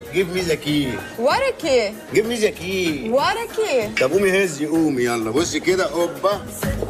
جيب مي ذكي ورا ايه جيب مي ذكي ورا ايه طب قومي هزي قومي يلا بصي كده اوبا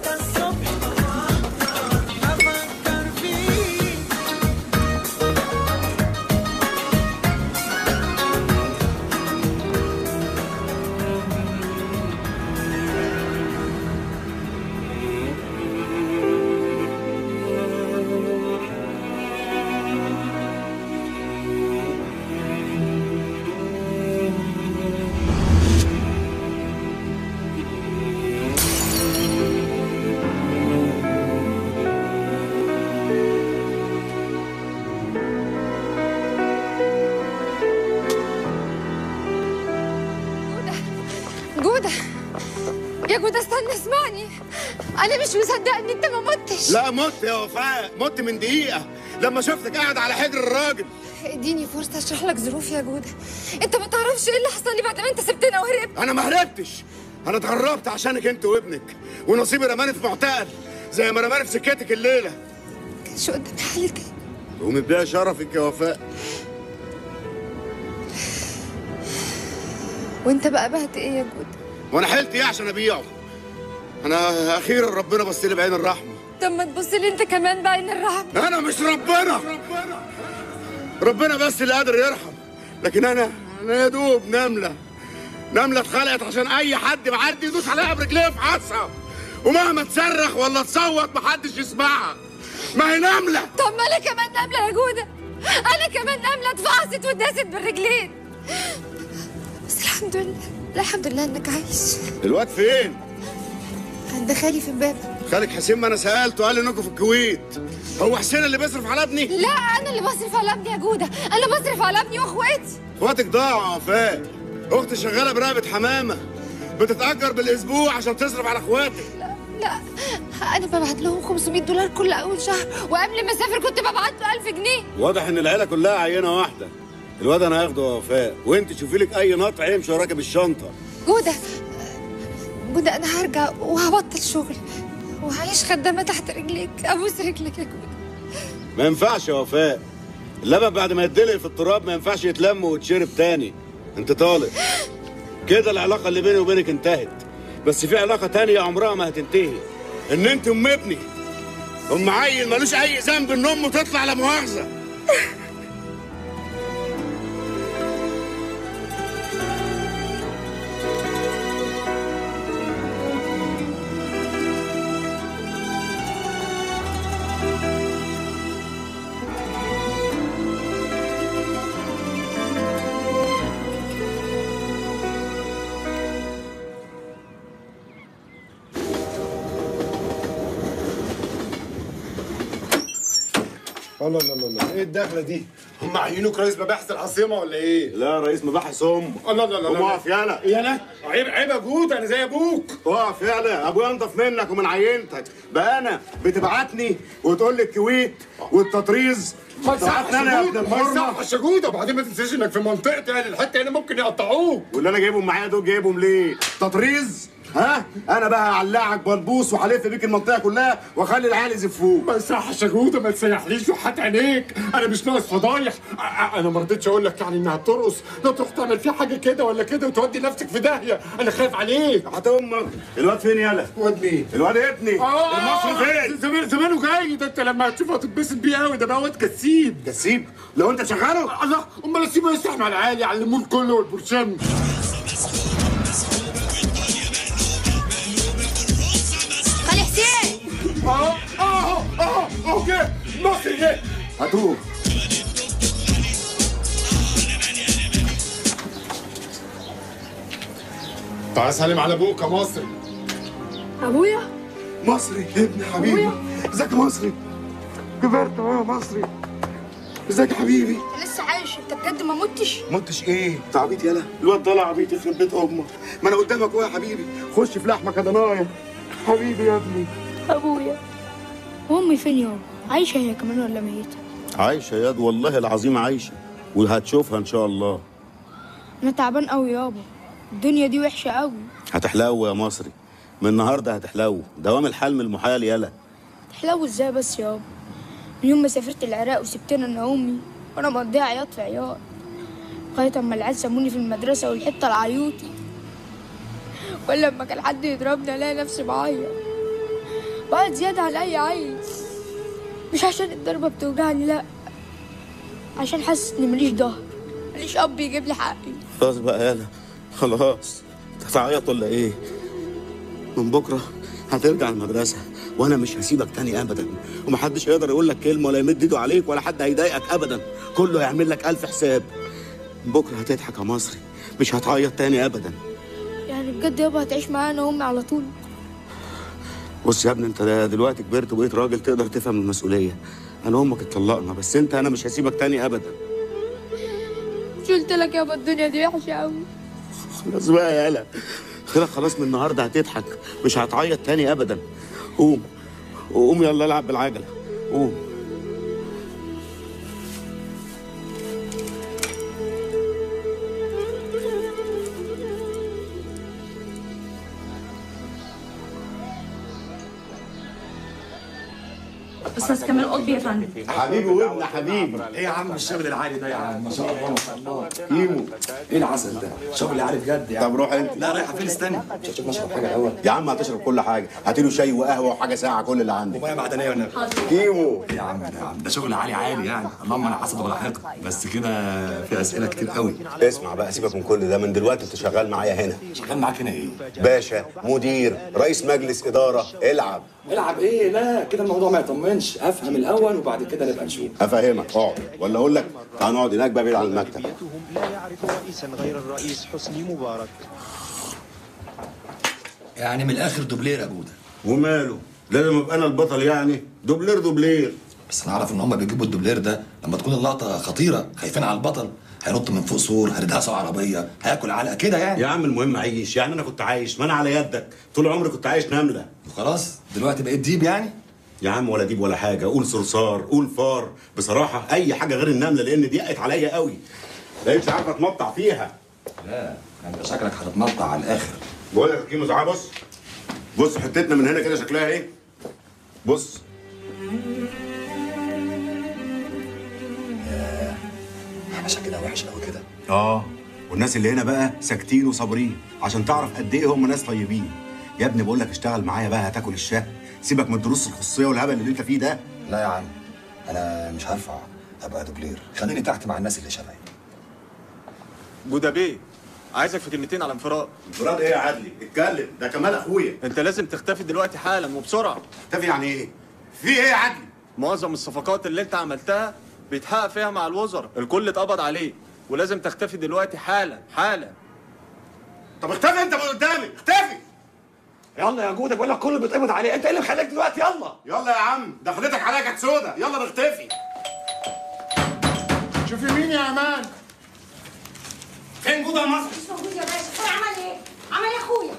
جودة يا جودة استنى اسمعني انا مش مصدقه ان انت ما متش لا مت يا وفاء مت من دقيقة لما شفتك قاعد على حجر الراجل اديني فرصه اشرح لك ظروفي يا جودة انت ما تعرفش ايه اللي حصل لي بعد ما انت سبتنا وهربت انا ما هربتش انا اتغربت عشانك انت وابنك ونصيبي رماني في معتقل زي ما رماني في سكتك الليلة كانش قدامي حل تاني قومي بيها شرفك يا وفاء وانت بقى بعت ايه يا جودة وانا حلت ايه عشان ابيعه انا اخيرا ربنا بص لي بعين الرحمه طب ما تبص لي انت كمان بعين الرحمه انا مش ربنا ربنا بس اللي قادر يرحم لكن انا انا يا دوب نمله نمله اتخلقت عشان اي حد معدي يدوس عليها برجليه في عصا ومهما تصرخ ولا تصوت محدش يسمعها ما هي نمله طب ما انا كمان نمله يا جودة انا كمان نمله اتفعصت واتداست بالرجلين بس الحمد لله لا الحمد لله انك عايش الواد فين عند خالي في امبابه خالك حسين ما انا سالته قال لي انكم في الكويت هو حسين اللي بيصرف على ابني لا انا اللي بصرف على ابني يا جوده انا بصرف على ابني واخواتي اخواتك ضاعوا يا وفاء اختي شغاله برقبه حمامه بتتاجر بالاسبوع عشان تصرف على اخواتك لا لا انا ببعت لهم 500 دولار كل اول شهر وقبل ما اسافر كنت ببعت له 1000 جنيه واضح ان العيله كلها عينه واحده الواد انا هاخده يا وفاء وانت شوفي لك اي نطع يمشي وراكب الشنطه جوده جوده انا هرجع وهبطل شغل وهعيش خدامه تحت رجليك ابوس رجلك يا جوده ما ينفعش يا وفاء اللبن بعد ما يتدلق في التراب ما ينفعش يتلم ويتشرب تاني انت طالق كده العلاقه اللي بيني وبينك انتهت بس في علاقه تانية عمرها ما هتنتهي ان انت ام ابني ام عيل ملوش اي ذنب ان امه تطلع لا مؤاخذه الله الله الله ايه الدخله دي؟ هم عينوك رئيس مباحث العاصمه ولا ايه؟ لا رئيس مباحث ام الله الله الله قوم اقف يالا يالا عيب عيب يا جود انا زي ابوك اقف يالا ابويا انضف منك ومن عينتك بقى انا بتبعتني وتقول لي الكويت والتطريز ما يصحش تبعتني انا يا ابن يا جود ما الحرمه يصحش يا جود وبعدين ما تنساش انك في منطقتي يعني الحته هنا ممكن يقطعوك واللي انا جايبهم معايا دول جايبهم ليه؟ تطريز؟ ها؟ انا بقى هعلقك بلبوس وهلف بيك المنطقه كلها واخلي العيال يزفوك ما يصحش يا جود ما تسيحليش وحات عينيك انا مش ناقص فضايح أ- أ- انا ما رضيتش اقول لك يعني انها بترقص لا تروح تعمل فيها حاجه كده ولا كده وتودي نفسك في داهيه انا خايف عليك هات امك الواد فين يالا؟ واد مين؟ الواد ابني المصري فين؟ زمان زمانه جاي ده انت لما هتشوفه هتتبسط بيه قوي ده بقى واد كسيب كسيب لو انت شغاله الله امال اسيبه يسرح مع العيال يعلموه الكل والبرشام خالي حسين اه اه اه اه جه مصري جه هاتوه تعال سلم على ابوك يا مصري ابويا مصري ابني حبيبي ازيك يا مصري كبرت اهو يا مصري ازيك يا حبيبي لسه عايش انت بجد ما متش متش ايه؟ انت عبيط يالا الواد طلع عبيط يخرب بيت امك ما انا قدامك اهو يا حبيبي خش في لحمك يا ضنايا حبيبي يا ابني ابويا وامي فين يابا عايشه هي كمان ولا ميته عايشه يا واد والله العظيم عايشه وهتشوفها ان شاء الله انا تعبان قوي يابا الدنيا دي وحشه قوي هتحلو يا مصري من النهارده هتحلو دوام الحلم المحال يالا تحلو ازاي بس يابا من يوم ما سافرت العراق وسبتنا انا وامي وانا مقضيها عياط في عياط لغاية أما العيال سموني في المدرسة والحتة العيوطي ولا لما كان حد يضربني ألاقي نفسي بعيط بعيط زيادة عن أي عيل مش عشان الضربة بتوجعني لأ عشان حاسس إني ماليش ظهر ماليش أب يجيب لي حقي خلاص بقى يالا خلاص هتعيط ولا ايه من بكره هترجع المدرسه وانا مش هسيبك تاني ابدا ومحدش هيقدر يقول لك كلمه ولا يمد ايده عليك ولا حد هيضايقك ابدا كله هيعمل لك الف حساب من بكره هتضحك يا مصري مش هتعيط تاني ابدا يعني بجد يابا هتعيش معايا أنا وأمي على طول بص يا ابني انت دلوقتي كبرت وبقيت راجل تقدر تفهم المسؤوليه انا وامك اتطلقنا بس انت انا مش هسيبك تاني ابدا مش قلت لك يابا الدنيا دي وحشة أوي خلاص بقى يالا خلاص خلاص من النهارده هتضحك مش هتعيط تاني ابدا قوم قوم يلا العب بالعجله قوم استاذ كمال قطبي يا فندم حبيبي وابن حبيبي ايه يا عم الشغل العالي ده يا عم ما شاء الله ما شاء الله كيمو ايه العسل ده شغل عالي بجد يعني طب روح انت لا رايحه فين استنى مش هتشوف نشرب حاجه الاول يا عم هتشرب كل حاجه هاتيله شاي وقهوه وحاجه ساعه كل اللي عندك وميه معدنيه والنبي كيمو إيه يا عم ده يا عم ده شغل عالي عالي يعني اللهم انا حسد ولا حقد بس كده في اسئله كتير قوي اسمع بقى سيبك من كل ده من دلوقتي انت شغال معايا هنا شغال معاك هنا ايه باشا مدير رئيس مجلس اداره العب العب ايه لا كده الموضوع ما يطمنش افهم الاول وبعد كده نبقى نشوف افهمك اقعد ولا اقول لك تعال نقعد هناك بقى بعيد عن المكتب بقيتهم لا يعرف رئيسا غير الرئيس حسني مبارك يعني من الاخر دوبلير يا جوده وماله لازم ابقى انا البطل يعني دوبلير دوبلير بس انا اعرف ان هم بيجيبوا الدوبلير ده لما تكون اللقطه خطيره خايفين على البطل هينط من فوق سور هيدهسوا عربيه هياكل علقه كده يعني يا عم المهم عيش يعني انا كنت عايش ما انا على يدك طول عمري كنت عايش نمله وخلاص دلوقتي بقيت ديب يعني يا عم ولا ديب ولا حاجه قول صرصار قول فار بصراحه اي حاجه غير النمله لان ضيقت عليا قوي بقيتش عارف اتمطع فيها لا انت شكلك هتتمطع على الاخر بقول لك يا كيمو تعالى بص بص حتتنا من هنا كده شكلها ايه بص احنا شكلنا وحش قوي كده اه والناس اللي هنا بقى ساكتين وصابرين عشان تعرف قد ايه هم ناس طيبين يا ابني بقول لك اشتغل معايا بقى هتاكل الشهر سيبك من الدروس الخصوصيه والهبل اللي انت فيه ده لا يا عم انا مش هرفع ابقى دوبلير خليني تحت مع الناس اللي شبهي جوده بيه عايزك في كلمتين على انفراد انفراد ايه يا عدلي اتكلم ده كمال اخويا انت لازم تختفي دلوقتي حالا وبسرعه اختفي يعني ايه في ايه يا عدلي معظم الصفقات اللي انت عملتها بيتحقق فيها مع الوزراء الكل اتقبض عليه ولازم تختفي دلوقتي حالا حالا طب اختفي انت من قدامي اختفي يلا يا جوده بقول لك كله بيتقبض عليه انت ايه اللي مخليك دلوقتي يلا يلا يا عم دخلتك عليا كانت سودا يلا نختفي شوفي مين يا امان فين جوده مصر مش موجود يا باشا اخويا عمل ايه؟ عمل ايه اخويا؟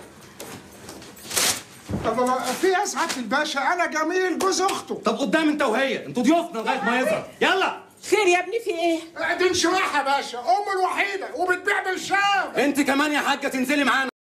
طب في يا سعاده الباشا انا جميل جوز اخته طب قدام انت وهي انتوا ضيوفنا لغايه ما يظهر يلا خير يا ابني في ايه دي انشراح يا باشا ام الوحيده وبتبيع بالشام انت كمان يا حاجه تنزلي معانا